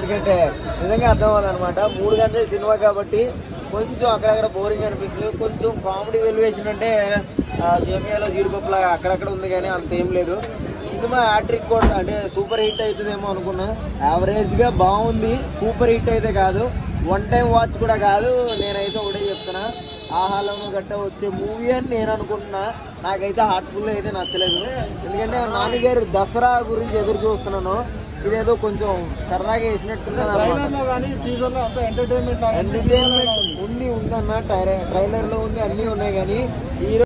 ఎందుకంటే నిజంగా అర్థం అవ్వదు అనమాట మూడు గంటల సినిమా కాబట్టి కొంచెం అక్కడక్కడ బోరింగ్ అనిపిస్తుంది కొంచెం కామెడీ వెల్యువేషన్ అంటే ఆ, సేమియాలో జీడిపప్పులాగా అక్కడక్కడ ఉంది కానీ అంత ఏం లేదు సినిమా హ్యాట్రిక్ కూడా అంటే సూపర్ హిట్ అవుతుందేమో అనుకున్నా యావరేజ్గా బాగుంది సూపర్ హిట్ అయితే కాదు వన్ టైం వాచ్ కూడా కాదు నేనైతే ఒకటే చెప్తున్నా ఆహాలను గట్ట వచ్చే మూవీ అని నేను అనుకుంటున్నా నాకైతే హార్ట్ఫుల్ అయితే నచ్చలేదు ఎందుకంటే నాన్నగారు దసరా గురించి ఎదురు చూస్తున్నాను ఇదేదో కొంచెం సరదాగా వేసినట్టున్నది అనమాట కానీ టీజర్ లో అంతా ఎంటర్టైన్మెంట్ ఎంటర్టైన్మెంట్ ఉంది ఉందన్న ట్రైలర్ లో ఉంది అన్నీ ఉన్నాయి కానీ హీరో